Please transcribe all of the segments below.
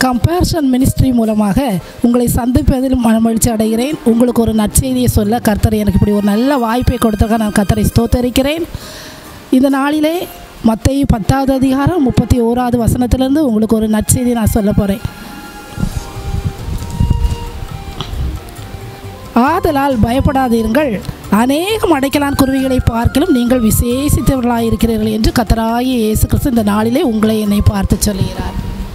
கம்பேர்ஷன் ministry மூலமாக உங்களை சந்திப்பதில் மனமகிழ்ச்சி அடைகிறேன் உங்களுக்கு ஒரு நற்செய்தியை சொல்ல கர்த்தர் எனக்கு இப்படி ஒரு நல்ல வாய்ப்பை கொடுத்ததாக நான் கர்த்தரை ஸ்தோத்தரிக்கிறேன் இந்த நாளிலே மத்திய பத்தாவது அதிகாரம் முப்பத்தி ஓராவது வசனத்திலிருந்து உங்களுக்கு ஒரு நற்செய்தி நான் சொல்ல போகிறேன் ஆதலால் பயப்படாதீர்கள் அநேகம் அடைக்கலான் குருவிகளை பார்க்கலும் நீங்கள் விசேஷித்தவர்களாக இருக்கிறீர்கள் என்று கத்தராகிய இயேசு கிறிஸ்து இந்த நாளிலே உங்களை என்னை பார்த்து சொல்லுகிறார்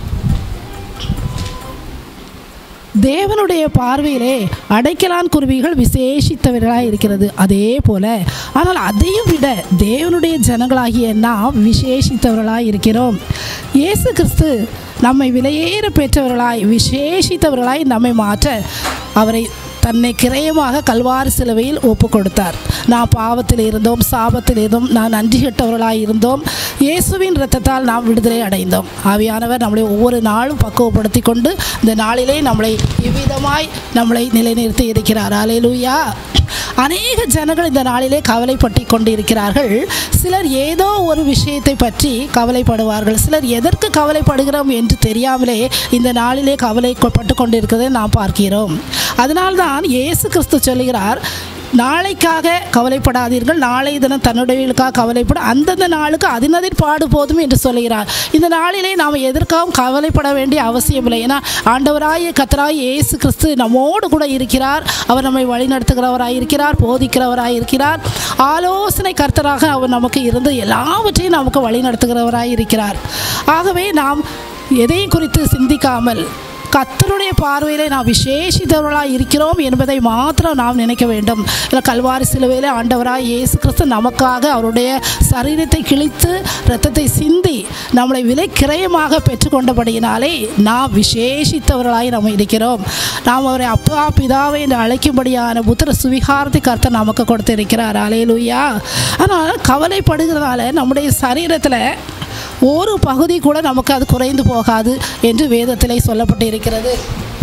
தேவனுடைய பார்வையிலே அடைக்கலான் குருவிகள் விசேஷித்தவர்களாக இருக்கிறது அதே போல ஆனால் அதையும் விட தேவனுடைய ஜனங்களாகிய நாம் விசேஷித்தவர்களாய் இருக்கிறோம் இயேசு கிறிஸ்து நம்மை விலையேற பெற்றவர்களாய் விசேஷித்தவர்களாய் நம்மை மாற்ற அவரை தன்னை கிரயமாக கல்வாரி சிலுவையில் ஒப்பு கொடுத்தார் நாம் பாவத்தில் இருந்தோம் சாபத்தில் இருந்தோம் நான் நன்றி கெட்டவர்களாய் இருந்தோம் இயேசுவின் இரத்தத்தால் நாம் விடுதலை அடைந்தோம் ஆவியானவர் நம்மளை ஒவ்வொரு நாளும் பக்குவப்படுத்தி கொண்டு இந்த நாளிலே நம்மளை இவ்விதமாய் நம்மளை நிலைநிறுத்தி இருக்கிறார் அலையலூயா அநேக ஜனங்கள் இந்த நாளிலே கவலைப்பட்டு கொண்டு இருக்கிறார்கள் சிலர் ஏதோ ஒரு விஷயத்தை பற்றி கவலைப்படுவார்கள் சிலர் எதற்கு கவலைப்படுகிறோம் என்று தெரியாமலே இந்த நாளிலே கவலைப்பட்டு கொண்டிருக்கிறதை நாம் பார்க்கிறோம் அதனால்தான் இயேசு கிறிஸ்து சொல்லுகிறார் நாளைக்காக கவலைப்படாதீர்கள் நாளை தினம் தன்னுடையவர்களுக்காக கவலைப்பட அந்தந்த நாளுக்கு அதினதில் பாடு போதும் என்று சொல்லுகிறார் இந்த நாளிலே நாம் எதற்காகவும் கவலைப்பட வேண்டிய அவசியம் இல்லை ஏன்னா ஆண்டவராய கத்தராய் இயேசு கிறிஸ்து நம்மோடு கூட இருக்கிறார் அவர் நம்மை வழிநடத்துகிறவராய் இருக்கிறார் போதிக்கிறவராய் இருக்கிறார் ஆலோசனை கர்த்தராக அவர் நமக்கு இருந்து எல்லாவற்றையும் நமக்கு வழி நடத்துகிறவராய் இருக்கிறார் ஆகவே நாம் எதையும் குறித்து சிந்திக்காமல் கத்தருடைய பார்வையிலே நாம் விசேஷித்தவர்களாக இருக்கிறோம் என்பதை மாத்திரம் நாம் நினைக்க வேண்டும் இல்லை கல்வாரி சிலுவையில் ஆண்டவராக இயேசு கிறிஸ்து நமக்காக அவருடைய சரீரத்தை கிழித்து இரத்தத்தை சிந்தி நம்மளை விலை கிரயமாக பெற்றுக்கொண்டபடியினாலே நாம் விசேஷித்தவர்களாய் நாம் இருக்கிறோம் நாம் அவரை அப்பா பிதாவை என்று அழைக்கும்படியான புத்திர சுவிகாரத்தை கர்த்தர் நமக்கு கொடுத்திருக்கிறார் அலையலுயா ஆனால் கவலைப்படுகிறதால நம்முடைய சரீரத்தில் ஒரு பகுதி கூட நமக்கு அது குறைந்து போகாது என்று வேதத்திலே சொல்லப்பட்டு இருக்கிறது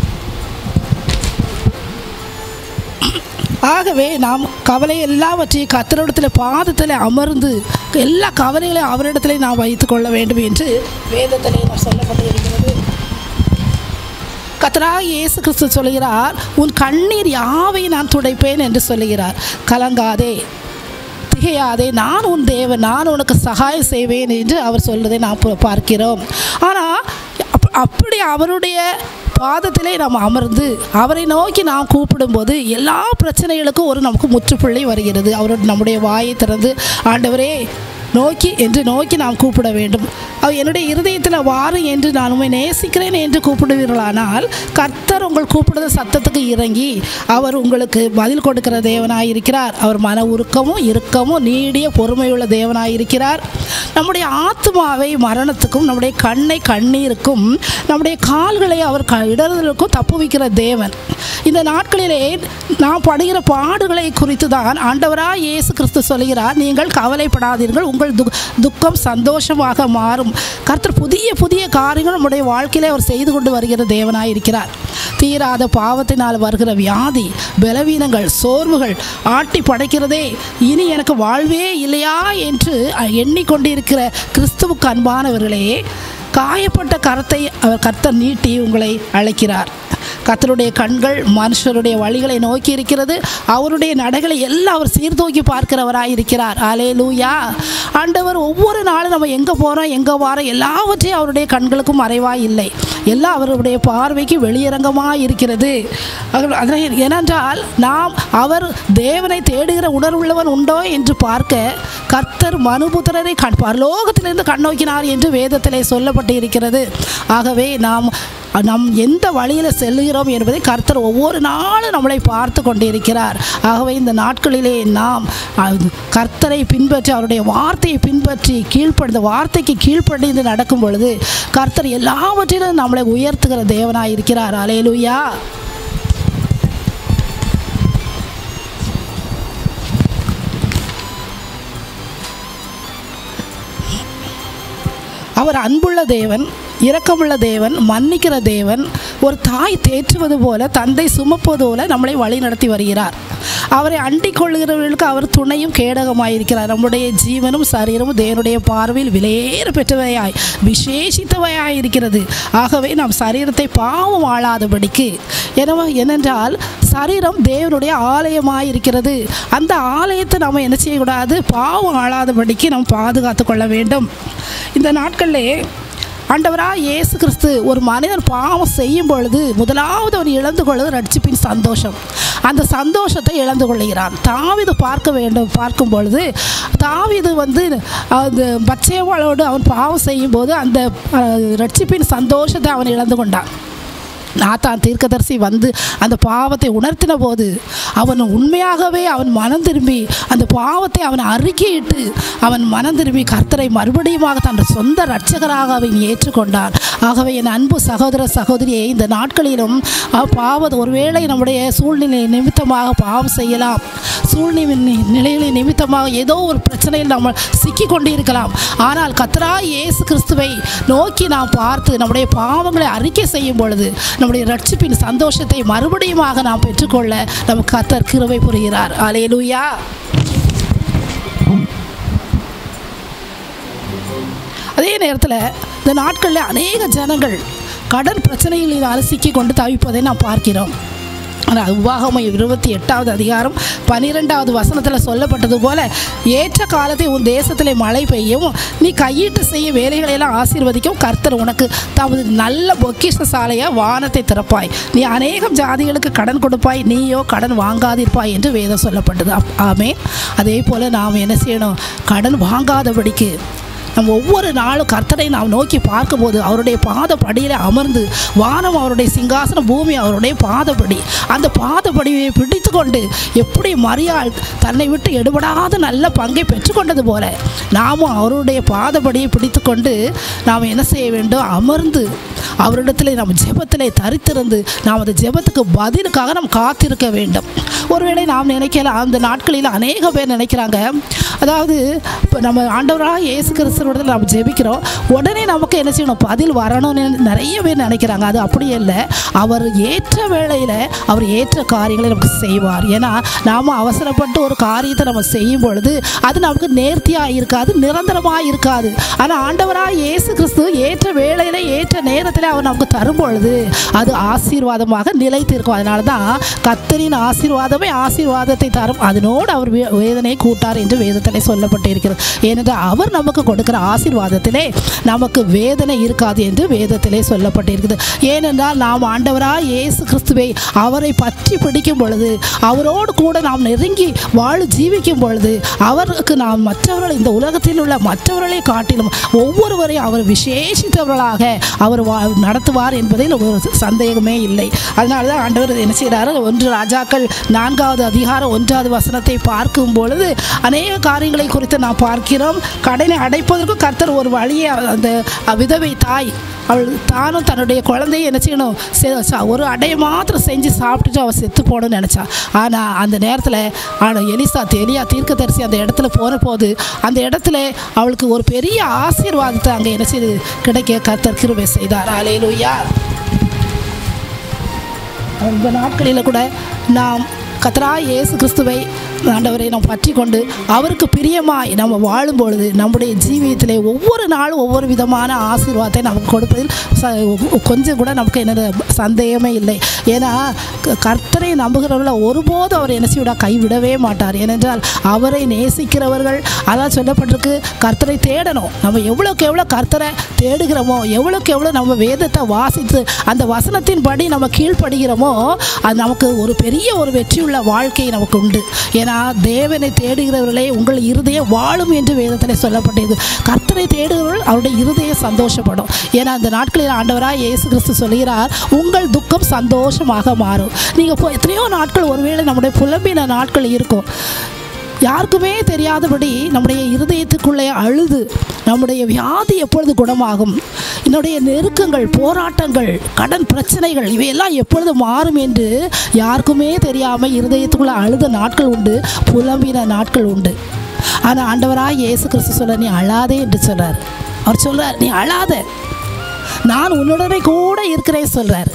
ஆகவே நாம் கவலை எல்லாவற்றையும் கத்தரிடத்தில் பாதத்தில் அமர்ந்து எல்லா கவலைகளையும் அவரிடத்திலே நாம் வைத்துக் கொள்ள வேண்டும் என்று வேதத்திலே நாம் சொல்லப்பட்டு இருக்கிறது கத்தராக இயேசு கிறிஸ்து சொல்கிறார் உன் கண்ணீர் யாவை நான் துடைப்பேன் என்று சொல்லுகிறார் கலங்காதே திகையாதே நான் உன் தேவன் நான் உனக்கு சகாயம் செய்வேன் என்று அவர் சொல்வதை நாம் பார்க்கிறோம் ஆனால் அப் அப்படி அவருடைய பாதத்திலே நாம் அமர்ந்து அவரை நோக்கி நாம் கூப்பிடும்போது எல்லா பிரச்சனைகளுக்கும் ஒரு நமக்கு முற்றுப்புள்ளி வருகிறது அவரோட நம்முடைய வாயை திறந்து ஆண்டவரே நோக்கி என்று நோக்கி நாம் கூப்பிட வேண்டும் அவர் என்னுடைய இருதயத்தில் வாரும் என்று நான் உண்மை நேசிக்கிறேன் என்று கூப்பிடுவீர்களானால் கர்த்தர் உங்கள் கூப்பிடுற சத்தத்துக்கு இறங்கி அவர் உங்களுக்கு பதில் கொடுக்கிற தேவனாய் இருக்கிறார் அவர் மன உருக்கமும் இறுக்கமும் நீடிய பொறுமையுள்ள தேவனாய் இருக்கிறார் நம்முடைய ஆத்மாவை மரணத்துக்கும் நம்முடைய கண்ணை கண்ணீருக்கும் நம்முடைய கால்களை அவர் க இடர்களுக்கும் தப்புவிக்கிற தேவன் இந்த நாட்களிலே நாம் படுகிற பாடுகளை குறித்து தான் ஆண்டவராக இயேசு கிறிஸ்து சொல்கிறார் நீங்கள் கவலைப்படாதீர்கள் உங்கள் து துக்கம் சந்தோஷமாக மாறும் கர்த்தர் புதிய புதிய காரியங்கள் நம்முடைய வாழ்க்கையிலே அவர் செய்து கொண்டு வருகிற தேவனாய் இருக்கிறார் தீராத பாவத்தினால் வருகிற வியாதி பலவீனங்கள் சோர்வுகள் ஆட்டி படைக்கிறதே இனி எனக்கு வாழ்வே இல்லையா என்று எண்ணிக்கொண்டிருக்கிற கிறிஸ்துவுக்கு அன்பானவர்களே காயப்பட்ட கரத்தை அவர் கர்த்தர் நீட்டி உங்களை அழைக்கிறார் கர்த்தருடைய கண்கள் மனுஷருடைய வழிகளை நோக்கி இருக்கிறது அவருடைய நடைகளை எல்லாம் அவர் சீர்தூக்கி பார்க்கிறவராய் இருக்கிறார் அலே லூயா ஆண்டவர் ஒவ்வொரு நாளும் நம்ம எங்கே போகிறோம் எங்கே வாரோம் எல்லாவற்றையும் அவருடைய கண்களுக்கும் மறைவாய் இல்லை எல்லாம் அவருடைய பார்வைக்கு வெளியரங்கமாக இருக்கிறது அதனால் ஏனென்றால் நாம் அவர் தேவனை தேடுகிற உணர்வுள்ளவன் உண்டோ என்று பார்க்க கர்த்தர் மனுபுத்திரரை கண் பரலோகத்திலிருந்து கண்ணோக்கினார் என்று வேதத்திலே சொல்லப்பட்டு இருக்கிறது ஆகவே நாம் நம் எந்த வழியில் செல்லுகிறோம் என்பதை கர்த்தர் ஒவ்வொரு நாளும் நம்மளை பார்த்து கொண்டிருக்கிறார் ஆகவே இந்த நாட்களிலே நாம் கர்த்தரை பின்பற்றி அவருடைய வார்த்தையை பின்பற்றி கீழ்ப்படுத்த வார்த்தைக்கு கீழ்ப்படிந்து நடக்கும் பொழுது கர்த்தர் எல்லாவற்றிலும் நம்மளை உயர்த்துகிற தேவனாய் இருக்கிறார் அலையலுயா அவர் அன்புள்ள தேவன் இரக்கமுள்ள தேவன் மன்னிக்கிற தேவன் ஒரு தாய் தேற்றுவது போல தந்தை சுமப்பது போல நம்மளை வழி நடத்தி வருகிறார் அவரை அண்டிக் கொள்கிறவர்களுக்கு அவர் துணையும் கேடகமாயிருக்கிறார் நம்முடைய ஜீவனும் சரீரமும் தேவனுடைய பார்வையில் விலையேற பெற்றவையாய் விசேஷித்தவையாய் இருக்கிறது ஆகவே நாம் சரீரத்தை பாவம் ஆளாதபடிக்கு எனவே ஏனென்றால் சரீரம் தேவனுடைய ஆலயமாய் இருக்கிறது அந்த ஆலயத்தை நாம் என்ன செய்யக்கூடாது பாவம் ஆளாதபடிக்கு நாம் பாதுகாத்து கொள்ள வேண்டும் இந்த நாட்களிலே ஆண்டவராக இயேசு கிறிஸ்து ஒரு மனிதன் பாவம் செய்யும் பொழுது முதலாவது அவன் இழந்து கொள்வது ரட்சிப்பின் சந்தோஷம் அந்த சந்தோஷத்தை இழந்து கொள்கிறான் தாவிது பார்க்க வேண்டும் பார்க்கும் பொழுது தாவிது வந்து அந்த பச்சைவாளோடு அவன் பாவம் செய்யும்போது அந்த அஹ், ரட்சிப்பின் சந்தோஷத்தை அவன் இழந்து கொண்டான் நாத்தான் தீர்க்கதரிசி வந்து அந்த பாவத்தை உணர்த்தின போது அவன் உண்மையாகவே அவன் மனம் திரும்பி அந்த பாவத்தை அவன் அறிக்கையிட்டு அவன் மனம் திரும்பி கர்த்தரை மறுபடியுமாக தன் சொந்த இரட்சகராக அவன் ஏற்றுக்கொண்டான் ஆகவே என் அன்பு சகோதர சகோதரியை இந்த நாட்களிலும் அஹ், பாவம் ஒருவேளை நம்முடைய சூழ்நிலை நிமித்தமாக பாவம் செய்யலாம் சூழ்நிலை நிலைகளின் நிமித்தமாக ஏதோ ஒரு பிரச்சனையில் நம்ம சிக்கி கொண்டு இருக்கலாம் ஆனால் கத்தரா இயேசு கிறிஸ்துவை நோக்கி நாம் பார்த்து நம்முடைய பாவங்களை அறிக்கை செய்யும் பொழுது நம்முடைய ரட்சிப்பின் சந்தோஷத்தை மறுபடியுமாக நாம் பெற்றுக்கொள்ள நமக்கு கத்தர் கிருபை புரிகிறார் அலேலூயா அதே நேரத்தில் இந்த நாட்களில் அநேக ஜனங்கள் கடன் பிரச்சனைகளில் சிக்கி கொண்டு தவிப்பதை நாம் பார்க்கிறோம் ஆனால் உபாகமம் இருபத்தி எட்டாவது அதிகாரம் பன்னிரெண்டாவது வசனத்தில் சொல்லப்பட்டது போல ஏற்ற காலத்தை உன் தேசத்திலே மழை பெய்யவும் நீ கையிட்டு செய்ய வேலைகளையெல்லாம் ஆசீர்வதிக்கும் கர்த்தர் உனக்கு தமது நல்ல பொக்கிஷ சாலையாக வானத்தை திறப்பாய் நீ அநேகம் ஜாதிகளுக்கு கடன் கொடுப்பாய் நீயோ கடன் வாங்காதிருப்பாய் என்று வேதம் சொல்லப்பட்டது அப்- ஆமே அதே போல் நாம் என்ன செய்யணும் கடன் வாங்காதபடிக்கு நம்ம ஒவ்வொரு நாளும் கர்த்தரை நாம் நோக்கி பார்க்கும்போது அவருடைய பாத படியில் அமர்ந்து வானம் அவருடைய சிங்காசனம் பூமி அவருடைய பாதப்படி அந்த பாதப்படியை பிடித்து கொண்டு எப்படி மரியாள் தன்னை விட்டு எடுபடாத நல்ல பங்கை பெற்றுக்கொண்டது போல நாமும் அவருடைய பாதப்படியை பிடித்து கொண்டு நாம் என்ன செய்ய வேண்டும் அமர்ந்து அவரிடத்தில் நாம் ஜெபத்திலே தரித்திருந்து நாம் அந்த ஜெபத்துக்கு பதிலுக்காக நாம் காத்திருக்க வேண்டும் ஒருவேளை நாம் நினைக்கலாம் அந்த நாட்களில் அநேக பேர் நினைக்கிறாங்க அதாவது இப்போ நம்ம ஆண்டவராக இயேசு கிறிஸ்துவத்தில் நம்ம ஜெபிக்கிறோம் உடனே நமக்கு என்ன செய்யணும் பதில் வரணும்னு நிறைய பேர் நினைக்கிறாங்க அது அப்படியே இல்லை அவர் ஏற்ற வேளையில் அவர் ஏற்ற காரியங்களை நமக்கு செய்வார் ஏன்னா நாம் அவசரப்பட்டு ஒரு காரியத்தை நம்ம செய்யும் பொழுது அது நமக்கு நேர்த்தியாக இருக்காது நிரந்தரமாக இருக்காது ஆனால் ஆண்டவராக இயேசு கிறிஸ்து ஏற்ற வேளையில் ஏற்ற நேரத்தில் அவர் நமக்கு தரும் பொழுது அது ஆசீர்வாதமாக நிலைத்திருக்கும் அதனால தான் கத்தரின் ஆசீர்வாதமே ஆசீர்வாதத்தை தரும் அதனோடு அவர் வே- வேதனை கூட்டார் என்று வேதத்திலே சொல்லப்பட்டு இருக்கிறது ஏனென்றால் அவர் நமக்கு கொடுக்கிற ஆசீர்வாதத்திலே நமக்கு வேதனை இருக்காது என்று வேதத்திலே சொல்லப்பட்டிருக்குது ஏனென்றால் நாம் ஆண்டவராக இயேசு கிறிஸ்துவை அவரை பற்றி பிடிக்கும் பொழுது அவரோடு கூட நாம் நெருங்கி வாழ ஜீவிக்கும் பொழுது அவருக்கு நாம் மற்றவர்கள் இந்த உலகத்தில் உள்ள மற்றவர்களை காட்டிலும் ஒவ்வொருவரையும் அவர் விசேஷித்தவர்களாக அவர் வா நடத்துவார் என்பதில் ஒரு சந்தேகமே இல்லை அதனால தான் ஆண்டவர் என்ன செய்கிறாரு ஒன்று ராஜாக்கள் நான்காவது அதிகாரம் ஒன்றாவது வசனத்தை பார்க்கும் பொழுது அநேக காரியங்களை குறித்து நாம் பார்க்கிறோம் கடனை அடைப்பதற்கு கர்த்தர் ஒரு வழியை அந்த விதவை தாய் அவள் தானும் தன்னுடைய குழந்தையை என்ன செய்யணும் செ- ச- ஒரு அடையை மாத்திரம் செஞ்சு சாப்பிட்டுட்டு அவள் செத்து போகணும்னு நினச்சா ஆனால் அந்த நேரத்தில் ஆனால் எலிசா எலியா தீர்க்கதரிசி அந்த இடத்துல போன போது அந்த இடத்துல அவளுக்கு ஒரு பெரிய ஆசீர்வாதத்தை அங்கே என்ன செய்து கிடைக்க கர்த்தர் கிருபை செய்தார் அலையிலுயா அந்த நாட்களில் கூட நாம் கத்தரா இயேசு கிறிஸ்துவை ஆண்டவரை நாம் பற்றி கொண்டு அவருக்கு பிரியமாய் நம்ம வாழும் பொழுது நம்முடைய ஜீவியத்திலே ஒவ்வொரு நாளும் ஒவ்வொரு விதமான ஆசீர்வாதத்தை நமக்கு கொடுப்பதில் ச- கொஞ்சம் கூட நமக்கு என்ன சந்தேகமே இல்லை ஏன்னா க- கர்த்தரை நம்புகிறவர்களை ஒருபோதும் அவர் என்ன செய்விடா கைவிடவே மாட்டார் ஏனென்றால் அவரை நேசிக்கிறவர்கள் அதான் சொல்லப்பட்டிருக்கு கர்த்தரை தேடணும் நம்ம எவ்வளோக்கு எவ்வளோ கர்த்தரை தேடுகிறோமோ எவ்வளோக்கு எவ்வளோ நம்ம வேதத்தை வாசித்து அந்த வசனத்தின்படி நம்ம கீழ்ப்படுகிறோமோ அது நமக்கு ஒரு பெரிய ஒரு வெற்றியுள்ள வாழ்க்கை நமக்கு உண்டு ஏன்னா தேவனை தேடுகிறவர்களே உங்கள் இருதயம் வாழும் என்று வேதத்தில் சொல்லப்பட்டது கர்த்தரை தேடுகிறவர்கள் அவருடைய இருதயம் சந்தோஷப்படும் ஏன்னா அந்த நாட்களில் ஆண்டவராக இயேசு கிறிஸ்து சொல்கிறார் உங்கள் துக்கம் சந்தோஷமாக மாறும் நீங்கள் இப்போ எத்தனையோ நாட்கள் ஒருவேளை நம்முடைய புலம்பின நாட்கள் இருக்கும் யாருக்குமே தெரியாதபடி நம்முடைய இருதயத்துக்குள்ளே அழுது நம்முடைய வியாதி எப்பொழுது குணமாகும் என்னுடைய நெருக்கங்கள் போராட்டங்கள் கடன் பிரச்சனைகள் இவையெல்லாம் எப்பொழுது மாறும் என்று யாருக்குமே தெரியாமல் இருதயத்துக்குள்ளே அழுத நாட்கள் உண்டு புலம்பின நாட்கள் உண்டு ஆனால் ஆண்டவராக இயேசு கிறிஸ்து சொல்ல நீ அழாதே என்று சொல்றார் அவர் சொல்றார் நீ அழாத நான் உன்னுடனே கூட இருக்கிறேன் சொல்றார்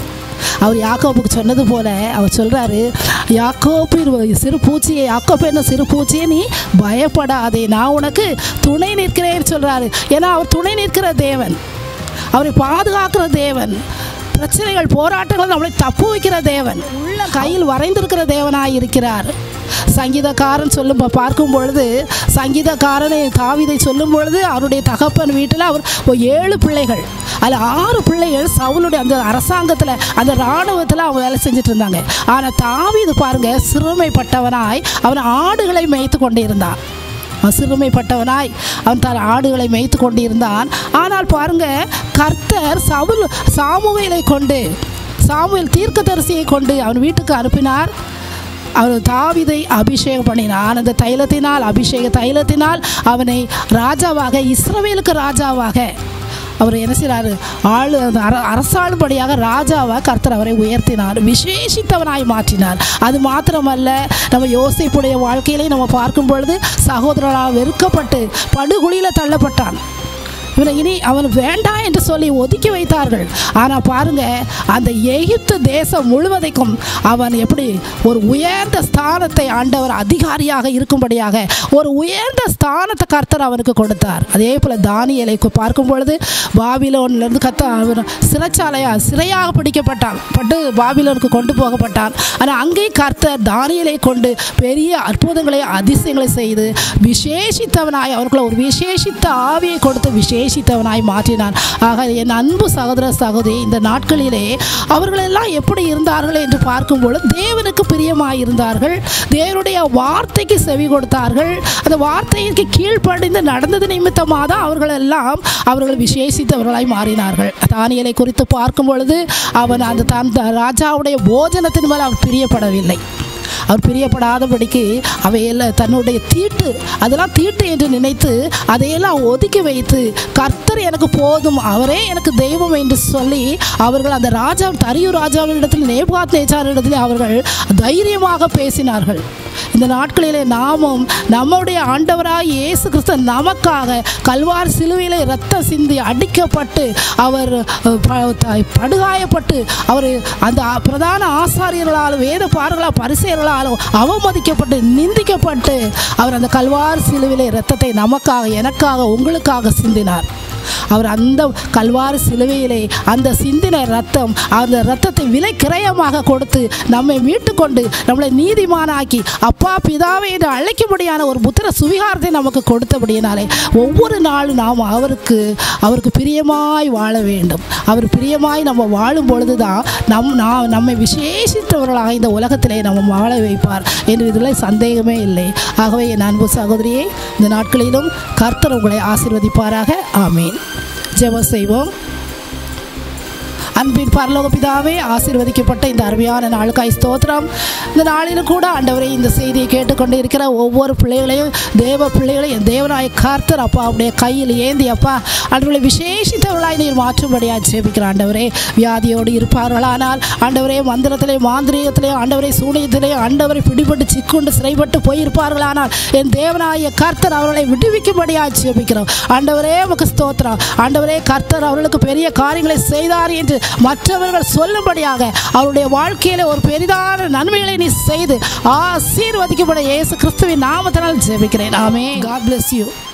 அவர் யாக்கோபுக்கு சொன்னது போல அவர் சொல்றாரு யாக்கோப்பின் சிறு பூச்சியை யாக்கோப்பு என்ன சிறு பூச்சியை நீ பயப்படாதே நான் உனக்கு துணை நிற்கிறேன்னு சொல்றாரு ஏன்னா அவர் துணை நிற்கிற தேவன் அவரை பாதுகாக்கிற தேவன் பிரச்சனைகள் போராட்டங்கள் நம்மளை தப்பு வைக்கிற தேவன் உள்ள கையில் வரைந்திருக்கிற தேவனாய் இருக்கிறார் சங்கீதக்காரன் சொல்லும் ப- பார்க்கும் பொழுது சங்கீதக்காரனை தாவிதை சொல்லும் பொழுது அவருடைய தகப்பன் வீட்டில் அவர் ஒரு ஏழு பிள்ளைகள் அதில் ஆறு பிள்ளைகள் சவுளுடைய அந்த அரசாங்கத்தில் அந்த இராணுவத்தில் அவன் வேலை செஞ்சுட்டு இருந்தாங்க ஆனால் தாவீது பாருங்க சிறுமைப்பட்டவனாய் அவன் ஆடுகளை மேய்த்து கொண்டிருந்தான் அவன் சிறுமைப்பட்டவனாய் அவன் தன் ஆடுகளை மேய்த்து கொண்டிருந்தான் ஆனால் பாருங்க கர்த்தர் சவுல் சாமுவேலை கொண்டு சாமுவேல் தீர்க்கதரிசியை கொண்டு அவன் வீட்டுக்கு அனுப்பினார் அவர் தாவிதை அபிஷேகம் பண்ணினான் அந்த தைலத்தினால் அபிஷேக தைலத்தினால் அவனை ராஜாவாக இஸ்ரவேலுக்கு ராஜாவாக அவர் என்ன செய்கிறாரு ஆளு அந்த அர அரசாளும்படியாக ராஜாவாக கர்த்தர் அவரை உயர்த்தினார் விசேஷித்தவனாய் மாற்றினார் அது மாத்திரமல்ல நம்ம யோசிப்புடைய வாழ்க்கையிலே நம்ம பார்க்கும் பொழுது சகோதரனாக வெறுக்கப்பட்டு படுகுழியில் தள்ளப்பட்டான் இவனை இனி அவன் வேண்டாம் என்று சொல்லி ஒதுக்கி வைத்தார்கள் ஆனால் பாருங்க அந்த எகிப்து தேசம் முழுவதைக்கும் அவன் எப்படி ஒரு உயர்ந்த ஸ்தானத்தை ஆண்டவர் அதிகாரியாக இருக்கும்படியாக ஒரு உயர்ந்த ஸ்தானத்தை கர்த்தர் அவனுக்கு கொடுத்தார் அதே போல் தானியலை கு- பார்க்கும் பொழுது பாபிலோன்லேருந்து கத்த அவன் சிறைச்சாலையா சிறையாக பிடிக்கப்பட்டான் பட்டு பாபிலோனுக்கு கொண்டு போகப்பட்டான் ஆனால் அங்கே கர்த்தர் தானியலை கொண்டு பெரிய அற்புதங்களை அதிசயங்களை செய்து விசேஷித்தவனாய் அவர்களை ஒரு விசேஷித்த ஆவியை கொடுத்து விசேஷித்தவனாய் மாற்றினான் ஆக என் அன்பு சகோதர சகோதரி இந்த நாட்களிலே அவர்களெல்லாம் எப்படி இருந்தார்கள் என்று பார்க்கும்பொழுது தேவனுக்கு பிரியமாய் இருந்தார்கள் தேவனுடைய வார்த்தைக்கு செவி கொடுத்தார்கள் அந்த வார்த்தைக்கு கீழ்ப்படிந்து நடந்தது நிமித்தமாக தான் அவர்கள் எல்லாம் அவர்கள் விசேஷித்தவர்களாய் மாறினார்கள் தானியலை குறித்து பார்க்கும் பொழுது அவன் அந்த தான் ராஜாவுடைய போஜனத்தின் மேல் அவன் பிரியப்படவில்லை அவர் பிரியப்படாதபடிக்கு அவையெல்லாம் தன்னுடைய தீட்டு அதெல்லாம் தீட்டு என்று நினைத்து அதையெல்லாம் ஒதுக்கி வைத்து கர்த்தர் எனக்கு போதும் அவரே எனக்கு தெய்வம் என்று சொல்லி அவர்கள் அந்த ராஜா தரியு ராஜாவினிடத்தில் நேபாத் நேச்சாரிடத்தில் அவர்கள் தைரியமாக பேசினார்கள் இந்த நாட்களிலே நாமும் நம்முடைய ஆண்டவராய் இயேசு கிறிஸ்து நமக்காக கல்வார் சிலுவையிலே ரத்தம் சிந்தி அடிக்கப்பட்டு அவர் அஹ், ப- த- படுகாயப்பட்டு அவர் அந்த ஆ- பிரதான ஆசாரியர்களாலும் வேத பார்களால் பரிசெயர்களாலும் அவமதிக்கப்பட்டு நிந்திக்கப்பட்டு அவர் அந்த கல்வார் சிலுவிலே ரத்தத்தை நமக்காக எனக்காக உங்களுக்காக சிந்தினார் அவர் அந்த கல்வாரி சிலுவையிலே அந்த சிந்தின ரத்தம் அந்த ரத்தத்தை விலை கிரயமாக கொடுத்து நம்மை மீட்டுக்கொண்டு நம்மளை நீதிமானாக்கி அப்பா பிதாவை என்று அழைக்கும்படியான ஒரு புத்திர சுவிகாரத்தை நமக்கு கொடுத்தபடியினாலே ஒவ்வொரு நாளும் நாம் அவருக்கு அவருக்கு பிரியமாய் வாழ வேண்டும் அவர் பிரியமாய் நம்ம வாழும் பொழுது தான் நம் நாம் நம்மை விசேஷித்தவர்களாக இந்த உலகத்திலே நம்ம வாழ வைப்பார் என்று இதில் சந்தேகமே இல்லை ஆகவே என் அன்பு சகோதரியே இந்த நாட்களிலும் கர்த்தர் உங்களை ஆசீர்வதிப்பாராக ஆமீன் ஜெபம் செய்வோம் அன்பின் பரலோக பிதாவே ஆசீர்வதிக்கப்பட்ட இந்த அருமையான நாளுக்காய் ஸ்தோத்திரம் இந்த நாளிலும் கூட ஆண்டவரே இந்த செய்தியை கேட்டுக்கொண்டு இருக்கிற ஒவ்வொரு பிள்ளைகளையும் தேவ பிள்ளைகளையும் தேவனாய கர்த்தர் அப்பா அவருடைய கையில் ஏந்தி அப்பா ஆண்டவர்களை விசேஷித்தவர்களாய் நீர் மாற்றும்படியாக ஜெபிக்கிற ஆண்டவரே வியாதியோடு இருப்பார்களானால் ஆண்டவரே மந்திரத்திலே மாந்திரீகத்திலே ஆண்டவரை சூனியத்திலே ஆண்டவரை பிடிபட்டு சிக்குண்டு சிறைப்பட்டு போயிருப்பார்களானால் என் தேவனாய கர்த்தர் அவர்களை விடுவிக்கும்படியாக ஜெபிக்கிறோம் ஆண்டவரே உமக்கு ஸ்தோத்திரம் ஆண்டவரே கர்த்தர் அவர்களுக்கு பெரிய காரியங்களை செய்தார் என்று மற்றவர்கள் சொல்லும்படியாக அவருடைய வாழ்க்கையில ஒரு பெரிதான நன்மைகளை நீ செய்து ஆசீர்வதிக்கப்பட இயேசு கிறிஸ்துவின் நாமத்தினால் ஜெபிக்கிறேன் ஆமே காட் bless you